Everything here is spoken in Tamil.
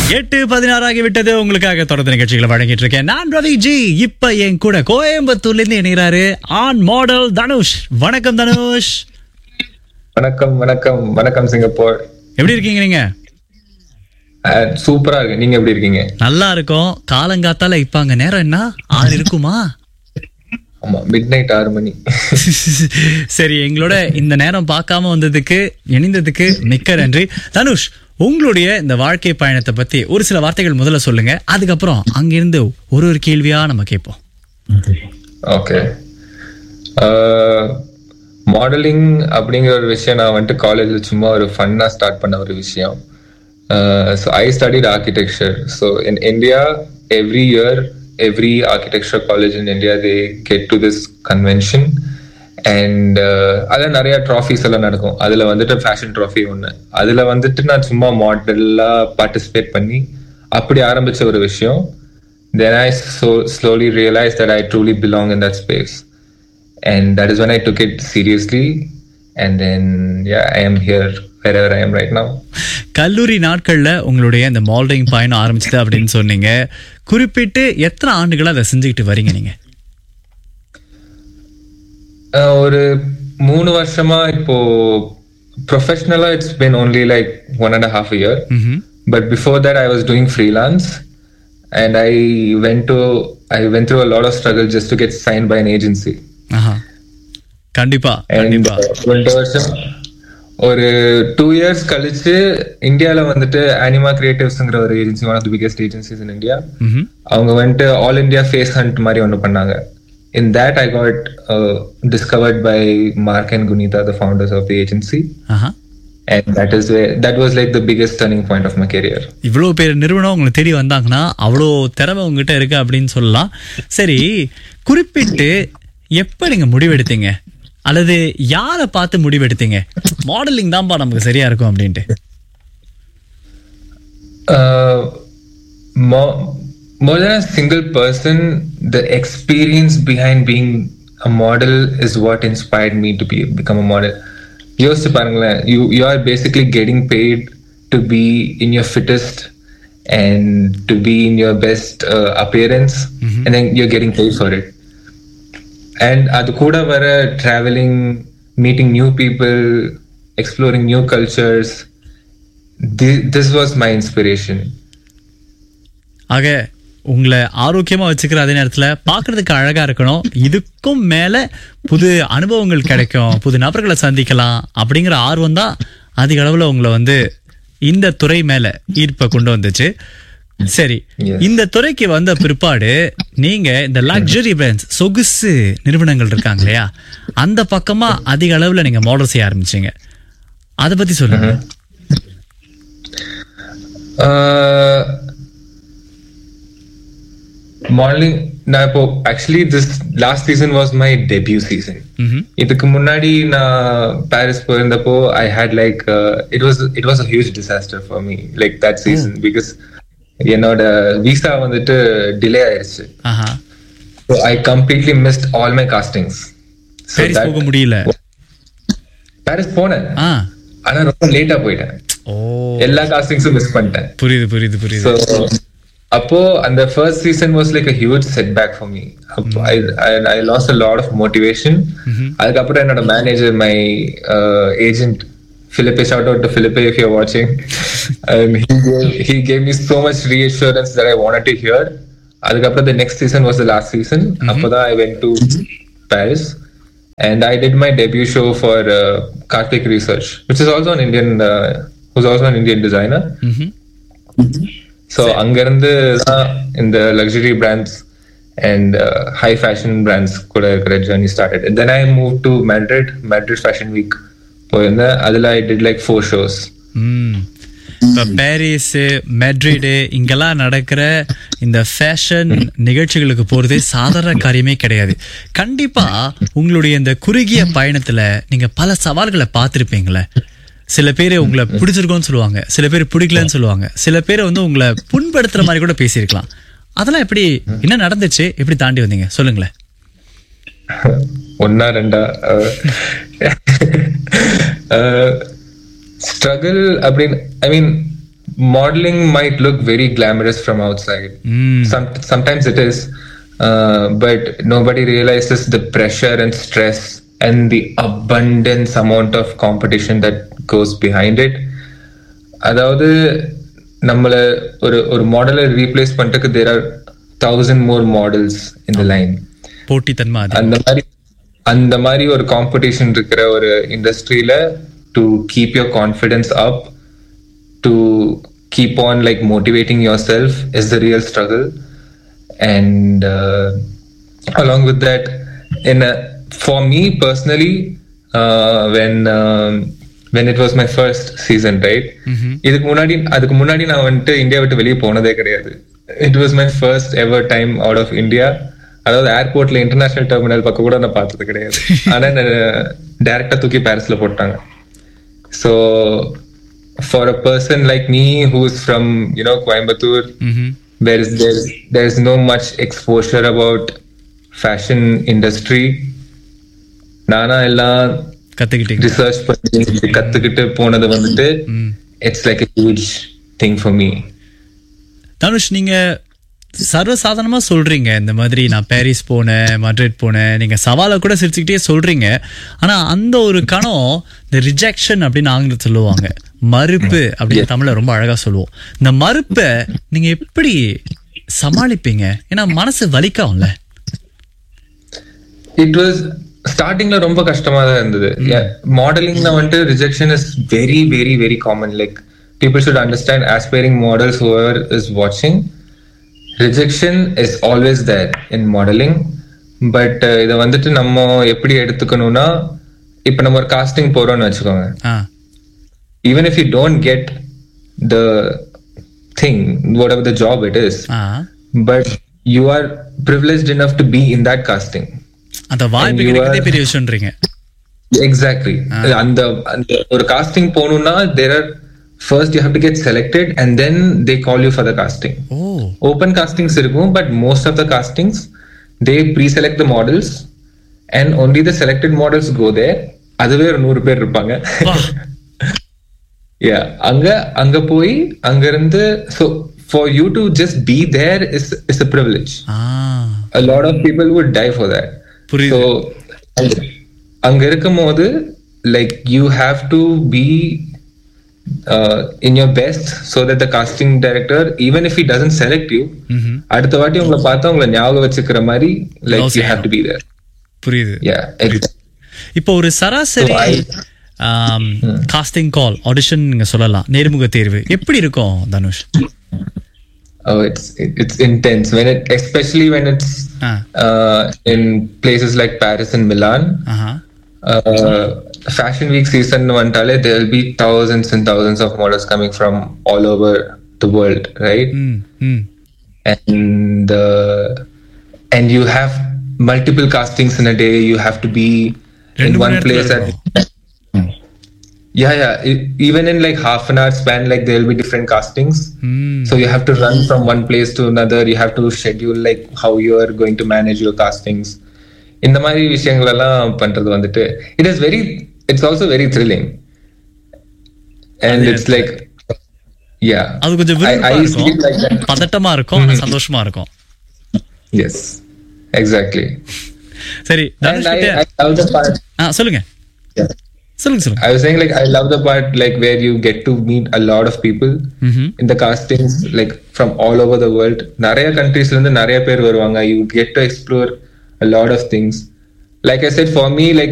எட்டு பதினாறாகி விட்டது உங்களுக்காக தொடர்ந்து நிகழ்ச்சிகளை வழங்கிட்டு இருக்கேன் நான் ரவி ஜி இப்ப என் கூட கோயம்புத்தூர்ல இருந்து இணைகிறாரு ஆன் மாடல் தனுஷ் வணக்கம் தனுஷ் வணக்கம் வணக்கம் வணக்கம் சிங்கப்பூர் எப்படி இருக்கீங்க நீங்க அஹ், சூப்பரா இருக்கு நீங்க எப்படி இருக்கீங்க நல்லா இருக்கும் காலங்காத்தால இப்ப அங்க நேரம் என்ன ஆள் இருக்குமா ஆமா மிட் நைட் ஆறு மணி சரி எங்களோட இந்த நேரம் பார்க்காம வந்ததுக்கு இணைந்ததுக்கு மிக்க நன்றி தனுஷ் உங்களுடைய இந்த வாழ்க்கை பயணத்தை பத்தி ஒரு சில வார்த்தைகள் முதல்ல சொல்லுங்க அதுக்கப்புறம் அங்கிருந்து ஒரு ஒரு கேள்வியா நம்ம கேட்போம் ஓகே மாடலிங் அப்படிங்கிற ஒரு விஷயம் நான் வந்துட்டு காலேஜ்ல சும்மா ஒரு ஃபன்னா ஸ்டார்ட் பண்ண ஒரு விஷயம் so I studied architecture so in India every year every architecture college in India they get to this convention and அதில் நிறைய ட்ராஃபிஸ் எல்லாம் நடக்கும் அதில் வந்துட்டு ஃபேஷன் ட்ராஃபி ஒன்று அதில் வந்துட்டு நான் சும்மா மாடலாக பார்ட்டிசிபேட் பண்ணி அப்படி ஆரம்பிச்ச ஒரு விஷயம் then I so slowly realized that I truly belong in that space. And that is when I took it seriously. And then, yeah, I am here wherever I am right now. கல்லூரி நாட்கள்ல உங்களுடைய இந்த மால்டிங் பயணம் ஆரம்பிச்சது அப்படின்னு சொன்னீங்க குறிப்பிட்டு எத்தனை ஆண்டுகளா அதை செஞ்சுக்கிட்டு வரீங்க நீங்க Uh, ஒரு மூணு வருஷமா இப்போ ப்ரொஃபஷனலா it's been only like one and a half a year. ம்ஹும். But before that, I was doing freelance. And I went to, I went through a lot of struggle just to get signed by an agency. ஆஹா. கண்டிப்பா And கண்டிப்பா ரெண்டு வருஷம் ஒரு டூ இயர்ஸ் கழிச்சு இந்தியால வந்துட்டு அனிமா கிரியேட்டிவ்ஸ்ங்கிற ஒரு agency one of the biggest agencies in India ம்ஹும். அவங்க வந்துட்டு ஆல் இந்தியா ஃபேஸ் ஹண்ட் மாதிரி ஒன்று பண்ணாங்க in that I got discovered by Mark and Kunitha the founders of the agency ஆஹா. And that is that was like the biggest turning point of my career இவ்வளவு பேர் நிறுவனம் உங்களை தேடி வந்தாங்கன்னா அவ்வளோ திறமை உங்ககிட்ட இருக்கு அப்படின்னு சொல்லலாம் சரி குறிப்பிட்டு எப்ப நீங்க முடிவெடுத்தீங்க அல்லது யாரை பார்த்து முடிவெடுத்தீங்க மாடலிங் தான்ப்பா நமக்கு சரியா இருக்கும் அப்படின்ட்டு uh, more, more than a single person, the experience behind being a model is what inspired me to be become a model. யோசிச்சு பாருங்களேன் you you are basically getting paid to be in your fittest and to be in your best uh, appearance and then you're getting paid for it and அது கூட வர traveling meeting new people exploring new cultures thi- this was my inspiration ஆக உங்களை ஆரோக்கியமா வச்சுக்கிற அதே நேரத்துல பார்க்கிறதுக்கு அழகா இருக்கணும் இதுக்கும் மேல புது அனுபவங்கள் கிடைக்கும் புது நபர்களை சந்திக்கலாம் அப்படிங்கிற ஆர்வம் தான் அதிக அளவுல உங்களை வந்து இந்த துறை மேல ஈர்ப்பை கொண்டு வந்துச்சு சரி Yes. இந்த துறைக்கு வந்த பிற்பாடு நீங்க இந்த லக்ஸரி பிராண்ட்ஸ் சொகுசு நிறுவனங்கள் இருக்காங்க இல்லையா அந்த பக்கமா அதிக அளவுல நீங்க மாடல் செய்ய ஆரம்பிச்சீங்க அத பத்தி சொல்லுங்க Uh, modeling நான் இப்போ actually this last season was my debut season ம்ஹும். இதுக்கு முன்னாடி நான் பாரிஸ் போயிருந்தப்போ I had like it was it was a huge disaster for me like that season because என்னோட விசா வந்துட்டு டிலே ஆயிருச்சு ஆஹா I completely missed all my castings Paris போக முடியல பாரிஸ் போனேன் ஆ ஆனா ரொம்ப லேட்டா போயிட்டேன் ஓ எல்லா காஸ்டிங்ஸும் மிஸ் பண்ணிட்டேன் புரியுது புரியுது புரியுது So, அப்போ அந்த first season was like a huge setback for me I lost a lot of motivation அதுக்கப்புறம் என்னோட manager my agent Philippe, shout out to Philippe if you're watching. Um, he, gave, he gave me so much reassurance that I wanted to hear. அதுக்கப்புறம் the next season was the last season. அப்பதான் I went to Paris and I did my debut show for uh, Karthik Research, which is also an Indian, uh, who's also an Indian designer. ம்ஹும். ஸோ அங்கிருந்து தான் இந்த luxury brands and high fashion brands கூட இருக்கிற journey started then I move to Madrid Madrid fashion week போயிருந்தேன் அதில் I did like four shows ம். இப்ப பாரிஸ் மெட்ரிடு இங்கெல்லாம் நடக்கிற இந்த ஃபேஷன் நிகழ்ச்சிகளுக்கு போறது சாதாரண காரியமே கிடையாது கண்டிப்பா உங்களுடைய இந்த குறுகிய பயணத்துல நீங்க பல சவால்களை பார்த்திருப்பீங்களே சில பேர் உங்களை பிடிச்சிருக்கோன்னு சொல்லுவாங்க சில பேர் பிடிக்கலன்னு சொல்லுவாங்க சில பேர் வந்து உங்களை புண்படுத்துற மாதிரி கூட பேசியிருக்கலாம் அதெல்லாம் எப்படி என்ன நடந்துச்சு எப்படி தாண்டி வந்தீங்க சொல்லுங்களேன் ஒன்னா ரெண்டா ஸ்ட்ரகிள் அப்படின்னு ஐ மீன் modeling might look very glamorous from outside. ம் Some, sometimes it is, uh, but nobody realizes the pressure and stress and the abundance amount of competition that goes behind it. அதாவது நம்மள ஒரு ஒரு மாடலை ரீப்ளேஸ் பண்ணிட்டு there are thousand more models இந்த லைன் போட்டித்தன்மை அது அந்த மாதிரி அந்த மாதிரி ஒரு காம்படிஷன் இருக்கிற ஒரு இண்டஸ்ட்ரியில to keep your confidence up to keep on like motivating yourself is the real struggle and along with that in a, for me personally uh, when um, when it was my first season right இதுக்கு முன்னாடி அதுக்கு முன்னாடி நான் வந்துட்டு இந்தியா விட்டு வெளியே போனதே கிடையாது it was my first ever time out of India அதாவது ஏர்போர்ட்ல இன்டர்நேஷனல் டெர்மினல் பக்கம் கூட நான் பார்த்தது கிடையாது ஆனா டைரக்டா தூக்கி பாரிஸ்ல போட்டாங்க so for a person like me who's from you know Coimbatore ம்ஹும். there is there is there is no much exposure about fashion industry நானா எல்லாம் கத்துக்கிட்டீங்க ரிசர்ச் பண்ணி கத்துக்கிட்டு போனது வந்துட்டு it's like a huge thing for me Dhanush நீங்க சர்வசாதாரணமா சொல்றீங்க இந்த மாதிரி நான் பாரிஸ் போனேன் மட்ரிட் போனேன் நீங்க சவாலை கூட சிரிச்சுக்கிட்டே சொல்றீங்க ஆனா அந்த ஒரு கணம் இந்த ரிஜெக்ஷன் அப்படின்னு ஆங்கிலத்தில் சொல்லுவாங்க மறுப்பு அப்படின்னு தமிழ்ல ரொம்ப அழகா சொல்லுவோம் இந்த மறுப்பை நீங்க எப்படி சமாளிப்பீங்க ஏன்னா மனசு வலிக்காம்ல இட் வாஸ் ஸ்டார்டிங்ல ரொம்ப கஷ்டமா தான் இருந்தது மாடலிங்ல வந்துட்டு rejection is very very very common like people should understand aspiring models whoever is வாட்சிங் rejection is always there in modeling but இதை வந்துட்டு நம்ம எப்படி எடுத்துக்கணும்னா இப்ப நம்ம ஒரு காஸ்டிங் போறோம்னு வச்சுக்கோங்க ஆ even if you don't get the thing whatever the job it is ah but you are privileged enough to be in that casting அந்த வாய்ப்பு And you கிடைக்கிறதே are- பெரிய விஷயம்ன்றீங்க exactly அந்த அந்த ஒரு casting போகணும்னா there are first you have to get selected and then they call you for the casting O open castings இருக்கும் but most of the castings they pre-select the models and only the selected models go there அதுவே ஒரு நூறு பேர் இருப்பாங்க வா yeah அங்க அங்க போய் அங்க இருந்து so for you to just be there is is a privilege ah a lot of people would die for that புரியுது. so அங்க இருக்கும் போது like you have to be uh, in your best so that the casting director even if he doesn't select you ம்ஹும். அடுத்த வாட்டி உங்களை பார்த்தா உங்களை ஞாபகம் வச்சுக்கிற மாதிரி like you have to be there புரியுது yeah exactly. இப்போ ஒரு சராசரி So, I- casting call audition நீங்க சொல்லலாம் நேர்முக தேர்வு எப்படி இருக்கும் Dhanush Oh, it's it- it's intense when it, especially when it's ah uh, in places like Paris and Milan. Aha Uh, Fashion Week season Vantale, there will be thousands and thousands of models coming from all over the world, right? ம் ம் And uh, and you have multiple castings in a day. You have to be in ரெண்டு one மணி place நேரத்துல at yeah yeah E- even in like half an hour span like there will be different castings ம் so you have to run from one place to another you have to schedule like how you are going to manage your castings இந்த மாதிரி விஷயங்கள் எல்லாம் பண்றது வந்துட்டு it is very it's also very thrilling and அது இட்ஸ் லைக் யா அது கொஞ்சம் I- விருப்பா I see it like இருக்கும் that. பதட்டமா இருக்கும் ஆனா சந்தோஷமா இருக்கும் எஸ் எக்ஸாக்ட்லி சரி And தனுஷ் I, கிட்ட I love the part ஆ சொல்லுங்க yeah. சொல்லுங்க சொல்லுங்க I was saying like I love the part like where you get to meet a lot of people ம்ஹும். in the castings like from all over the world நிறைய countries ல இருந்து நிறைய பேர் வருவாங்க you get to explore a lot of things like I said for me like